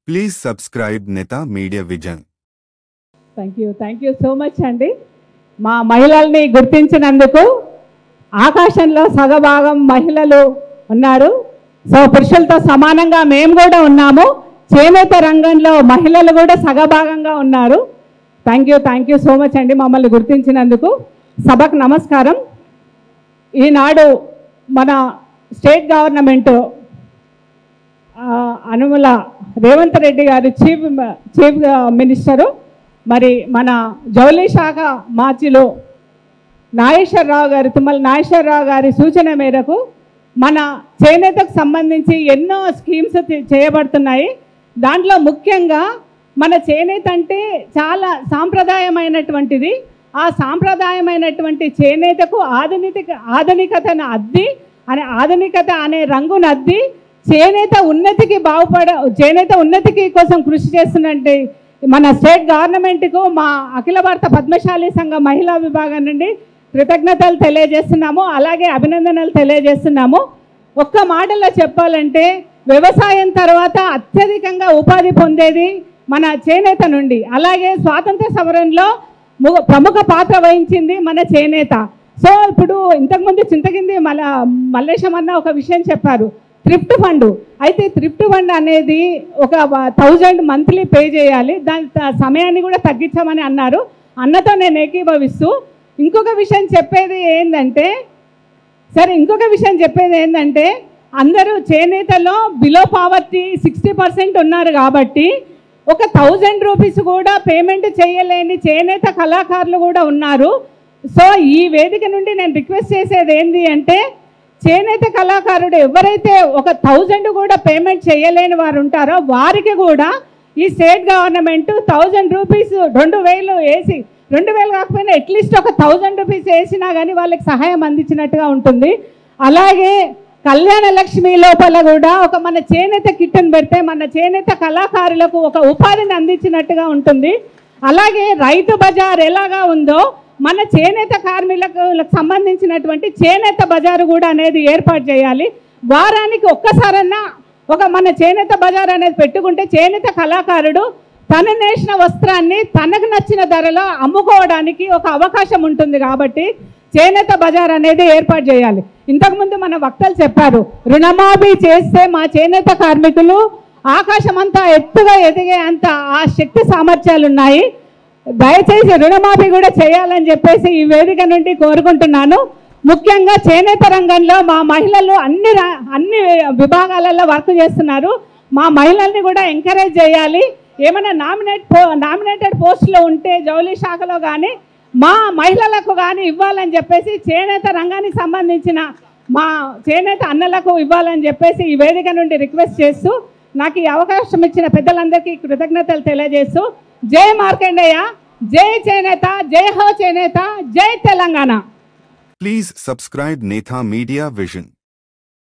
Please subscribe Neta Media Vision. Thank you thank you so much అండి మా మహిళల్ని గుర్తించినందుకు ఆకాశంలో సగభాగం మహిళలు ఉన్నారు సో పురుషులతో సమానంగా మేము కూడా ఉన్నాము చేనేత రంగంలో మహిళలు కూడా సగభాగంగా ఉన్నారు thank you thank you so much అండి మమ్మల్ని గుర్తించినందుకు సభకు నమస్కారం ఈనాడు మన స్టేట్ గవర్నమెంట్ ఆ, అనుముల రేవంత్ రెడ్డి గారు చీఫ్ చీఫ్ మినిస్టరు మరి మన జౌళి శాఖ మార్చిలో నాగేశ్వరరావు గారి తుమ్మల నాగేశ్వరరావు గారి సూచన మేరకు మన చేనేతకు సంబంధించి ఎన్నో స్కీమ్స్ తి- చేయబడుతున్నాయి దాంట్లో ముఖ్యంగా మన చేనేత అంటే చాలా సాంప్రదాయమైనటువంటిది ఆ సాంప్రదాయమైనటువంటి చేనేతకు ఆధునిక ఆధునికతను అద్ది అనే ఆధునికత అనే రంగును అద్ది చేనేత ఉన్నతికి బాగుపడ చేనేత ఉన్నతికి కోసం కృషి చేస్తున్నట్టు మన స్టేట్ గవర్నమెంట్కు మా అఖిల భారత పద్మశాలి సంఘ మహిళా విభాగం నుండి కృతజ్ఞతలు తెలియజేస్తున్నాము అలాగే అభినందనలు తెలియజేస్తున్నాము ఒక్క మాటలో చెప్పాలంటే వ్యవసాయం తర్వాత అత్యధికంగా ఉపాధి పొందేది మన చేనేత నుండి అలాగే స్వాతంత్ర సమరంలో ము- ప్రముఖ పాత్ర వహించింది మన చేనేత సో ఇప్పుడు ఇంతకుముందు చింతకింది మల మల్లేశం అన్న ఒక విషయం చెప్పారు థ్రిఫ్ట్ ఫండ్ అయితే థ్రిఫ్ట్ ఫండ్ అనేది ఒక థౌజండ్ మంత్లీ పే చేయాలి దాని త- సమయాన్ని కూడా తగ్గించమని అన్నారు అన్నతో నేను ఏకీభవిస్తూ ఇంకొక విషయం చెప్పేది ఏంటంటే సరే ఇంకొక విషయం చెప్పేది ఏంటంటే అందరూ చేనేతలో బిలో పావర్టీ సిక్స్టీ పర్సెంట్ ఉన్నారు కాబట్టి ఒక థౌజండ్ రూపీస్ కూడా పేమెంట్ చేయలేని చేనేత కళాకారులు కూడా ఉన్నారు సో ఈ వేదిక నుండి నేను రిక్వెస్ట్ చేసేది ఏంటి అంటే చేనేత కళాకారుడు ఎవరైతే ఒక థౌజండ్ కూడా పేమెంట్ చేయలేని వారు ఉంటారో వారికి కూడా ఈ స్టేట్ గవర్నమెంట్ థౌజండ్ రూపీస్ రెండు వేలు వేసి రెండు వేలు కాకపోయినా అట్లీస్ట్ ఒక థౌజండ్ రూపీస్ వేసినా కానీ వాళ్ళకి సహాయం అందించినట్టుగా ఉంటుంది అలాగే కళ్యాణ లక్ష్మి లోపల కూడా ఒక మన చేనేత కిట్టును పెడితే మన చేనేత కళాకారులకు ఒక ఉపాధిని అందించినట్టుగా ఉంటుంది అలాగే రైతు బజార్ ఎలాగా ఉందో మన చేనేత కార్మికులకు సంబంధించినటువంటి చేనేత బజారు కూడా అనేది ఏర్పాటు చేయాలి వారానికి ఒక్కసారన్నా ఒక మన చేనేత బజార్ అనేది పెట్టుకుంటే చేనేత కళాకారుడు తన నేసిన వస్త్రాన్ని తనకు నచ్చిన ధరలో అమ్ముకోవడానికి ఒక అవకాశం ఉంటుంది కాబట్టి చేనేత బజార్ అనేది ఏర్పాటు చేయాలి ఇంతకుముందు మన వక్తలు చెప్పారు రుణమాఫీ చేస్తే మా చేనేత కార్మికులు ఆకాశమంతా ఎత్తుగా ఎదిగే అంత ఆ శక్తి సామర్థ్యాలు ఉన్నాయి దయచేసి రుణమాఫీ కూడా చేయాలని చెప్పేసి ఈ వేదిక నుండి కోరుకుంటున్నాను ముఖ్యంగా చేనేత రంగంలో మా మహిళలు అన్ని రా- అన్ని విభాగాలలో వర్క్ చేస్తున్నారు మా మహిళల్ని కూడా ఎంకరేజ్ చేయాలి ఏమైనా నామినేట్ పో నామినేటెడ్ పోస్టులు ఉంటే జౌళి శాఖలో కానీ మా మహిళలకు కానీ ఇవ్వాలని చెప్పేసి చేనేత రంగానికి సంబంధించిన మా చేనేత అన్నలకు ఇవ్వాలని చెప్పేసి ఈ వేదిక నుండి రిక్వెస్ట్ చేస్తూ నాకు ఈ అవకాశం ఇచ్చిన పెద్దలందరికీ కృతజ్ఞతలు తెలియజేస్తూ జై మార్కండేయ జై చేనేత జై హో చేనేత జై Telangana Please subscribe Netha Media Vision.